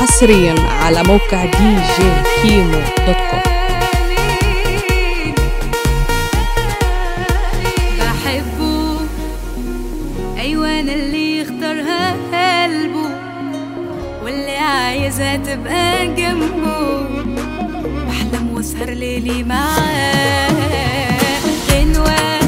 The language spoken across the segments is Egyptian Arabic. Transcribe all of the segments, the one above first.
حصريا على موقع دي جي كيمو دوت كوم بحبه أيوة أنا اللي اختارها قلبه واللي عايزها تبقى جنبه بحلم واسهر ليلي معاه غنوة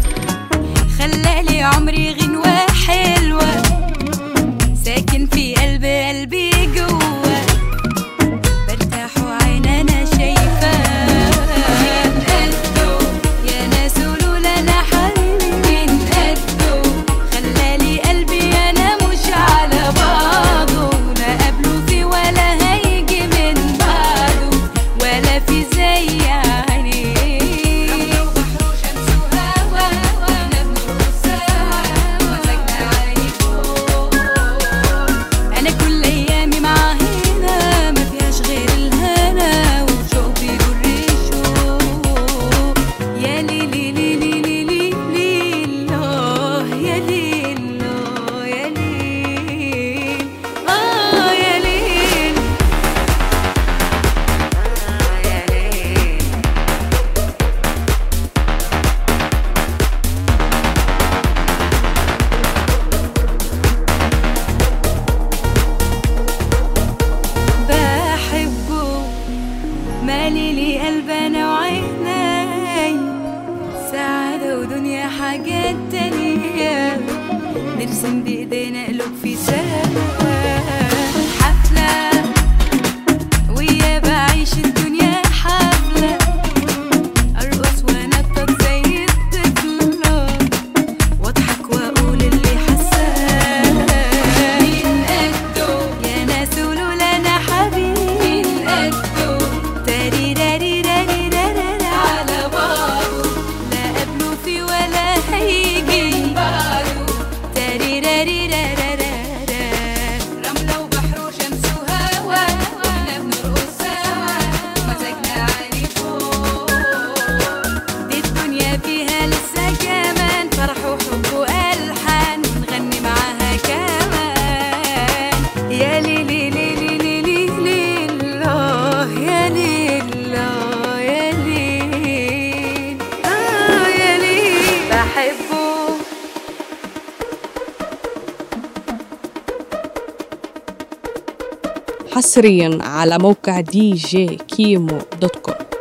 خلالي عمري غنوة حلوة ساكن في قلب قلبي جوه برتاح وعين انا شايفاه من قده يا ناس قولوا لنا حبيبي من قده خلالي قلبي انا مش على بعضه لا قبله في ولا هيجي من بعده ولا في زي عينيه انا كل ايامي مع هنا ما فيهاش غير الهنا وشوق بيجر الشوق يا ليلي ليلي ليلي ليلي آه يا ليل آه يا ليل آه يا ليل آه يا ليل بحبه مالي لي قلب انا وعيني سعادة ودنيا حاجات تانية نرسم بايدينا قلوب في سما حفلة ويا بعيش الدنيا حفلة ارقص وانطط زي الطفلة واضحك واقول اللي حاساه من قده يا ناس قولوا لنا حبيبي من قده تاري راري راري راري على بعضه لا قبله في ولا هيجي بعده تاري راري راري رملة وبحر وشمس وهوا واحنا بنرقص سوا ومزاجنا عالي فوق دي الدنيا فيها لسه كمان فرح وحب والحان ونغني معاها كمان يا ليلي ليلي ليلي ليل آه يا ليل آه يا ليل آه يا ليل بحبه حصريا على موقع دي جي كيمو دوت كوم